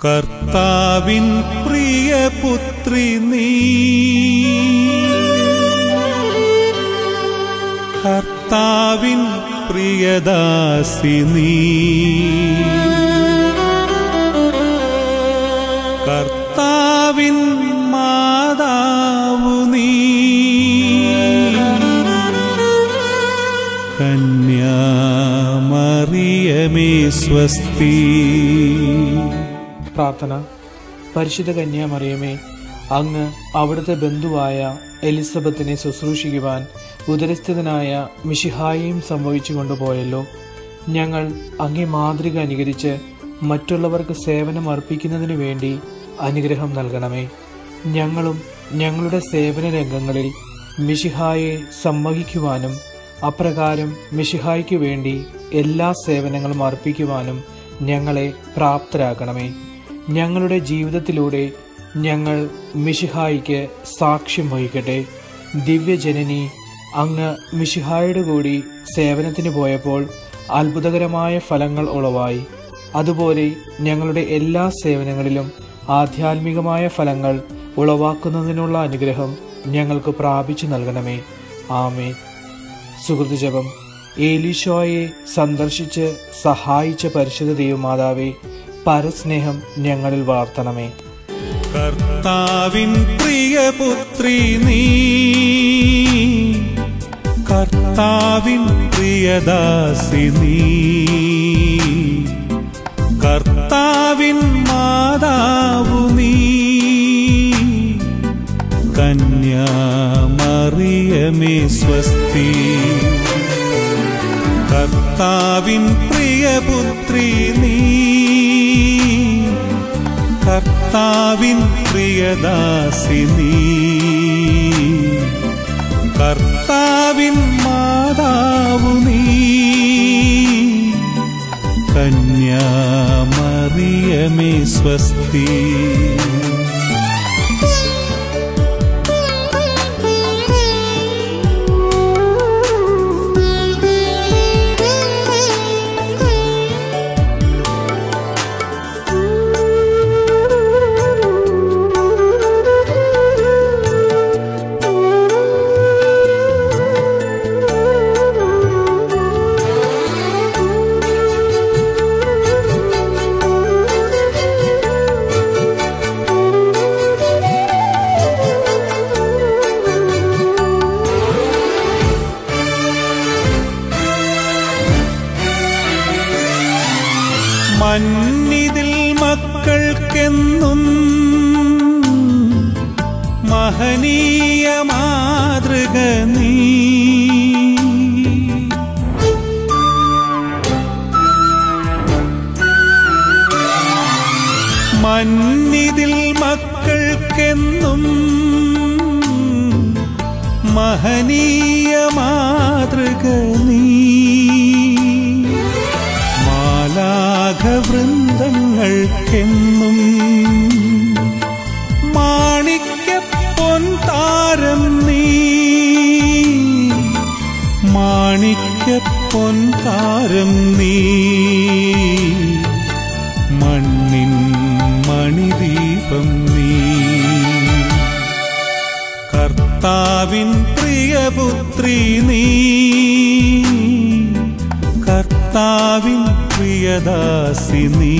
കർത്താവിൻ പ്രിയപുത്രി നീ കർത്താവിൻ പ്രിയദാസി നീ കർത്താവിൻ മാതാവു നീ കന്യാമറിയമേ സ്വസ്തി പ്രാർത്ഥന പരിശുദ്ധ കന്യാമറിയമേ അങ്ങ് അവിടുത്തെ ബന്ധുവായ എലിസബത്തിനെ ശുശ്രൂഷിക്കുവാൻ ഉദരസ്ഥിതനായ മിഷിഹായെയും സംഭവിച്ചു കൊണ്ടുപോയല്ലോ ഞങ്ങൾ അങ്ങേ മാതൃക അനുകരിച്ച് മറ്റുള്ളവർക്ക് സേവനം അർപ്പിക്കുന്നതിനു വേണ്ടി അനുഗ്രഹം നൽകണമേ ഞങ്ങളും ഞങ്ങളുടെ സേവന രംഗങ്ങളിൽ മിഷിഹായെ സമ്മഹിക്കുവാനും അപ്രകാരം മിഷിഹായ്ക്ക് വേണ്ടി എല്ലാ സേവനങ്ങളും അർപ്പിക്കുവാനും ഞങ്ങളെ പ്രാപ്തരാക്കണമേ ഞങ്ങളുടെ ജീവിതത്തിലൂടെ ഞങ്ങൾ മിഷിഹായിക്ക് സാക്ഷ്യം വഹിക്കട്ടെ ദിവ്യജനനി അങ്ങ് മിഷിഹായുടെ കൂടി സേവനത്തിന് പോയപ്പോൾ അത്ഭുതകരമായ ഫലങ്ങൾ ഉളവായി അതുപോലെ ഞങ്ങളുടെ എല്ലാ സേവനങ്ങളിലും ആധ്യാത്മികമായ ഫലങ്ങൾ ഉളവാക്കുന്നതിനുള്ള അനുഗ്രഹം ഞങ്ങൾക്ക് പ്രാപിച്ചു നൽകണമേ ആമേ സുഹൃത്ത് ജപം ഏലീശോയെ സന്ദർശിച്ച് സഹായിച്ച പരിശുദ്ധ ദൈവമാതാവേ പരസ്നേഹം ഞങ്ങളിൽ വളർത്തണമേ കർത്താവിൻ പ്രിയപുത്രി നീ കർത്താവിൻ പ്രിയദാസി നീ കർത്താവിൻ മാതാവു നീ കന്യാമറിയമേ സ്വസ്തി കർത്താവിൻ പ്രിയപുത്രി നീ കർത്താവിൻ പ്രിയദാസി നീ കർത്താവിൻ മാതാവു നീ കന്യാമറിയമേ സ്വസ്തി മന്നിതിൽ മക്കൾക്കെന്നും മഹനീയ മാതൃക നീ മന്നിതിൽ മക്കൾക്കെന്നും മഹനീയ മാതൃക നീ മാലാഘവൃന്ദങ്ങൾക്കെന്നും മാണിക്യ പൊൻതാരം നീ മാണിക്യ പൊൻതാരം നീ മണ്ണിൻ മണിദീപം നീ കർത്താവിൻ പ്രിയപുത്രി നീ കർത്താവിൻ പ്രിയദാസി നീ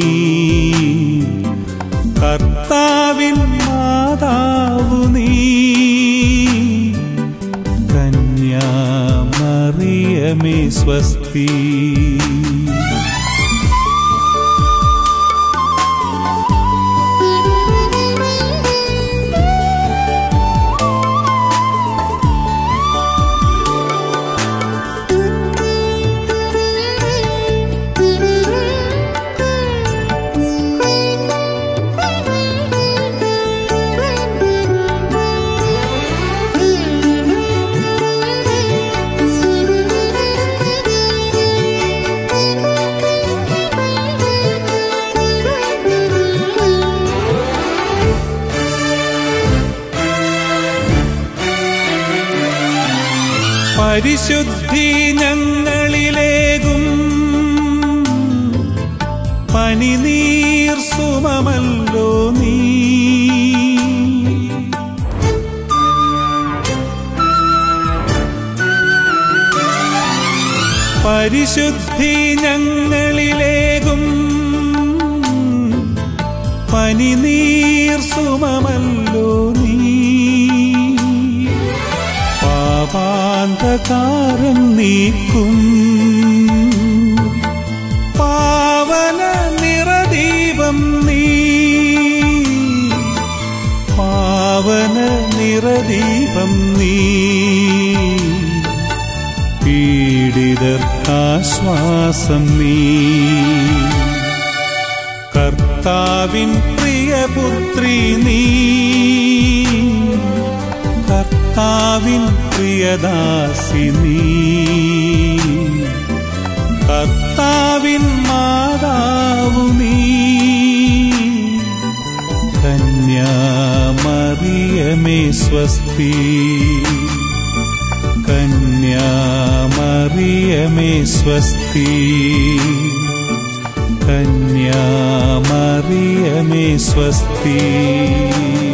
കർത്താവിൻ മാതാവു നീ കന്യാമറിയമേ സ്വസ്തി പരിശുദ്ധി ഞങ്ങളിലേകും പനിനീർ സുമമല്ലോ നീ പരിശുദ്ധി ഞങ്ങളിലേകും പനിനീർ സുമമല്ലോ നീ പാപാന്തകാരം നീക്കും പാവന നിറദീപം നീ പാവന നിറദീപം നീ പീഡിതർക്കാശ്വാസം നീ കർത്താവിൻ പ്രിയപുത്രി നീ കർത്താവിൻ പ്രിയദാസി നീ കർത്താവിൻ മാതാവു നീ കന്യാമറിയമേ സ്വസ്തി കന്യാമറിയമേ സ്വസ്തി കന്യാമറിയമേ സ്വസ്തി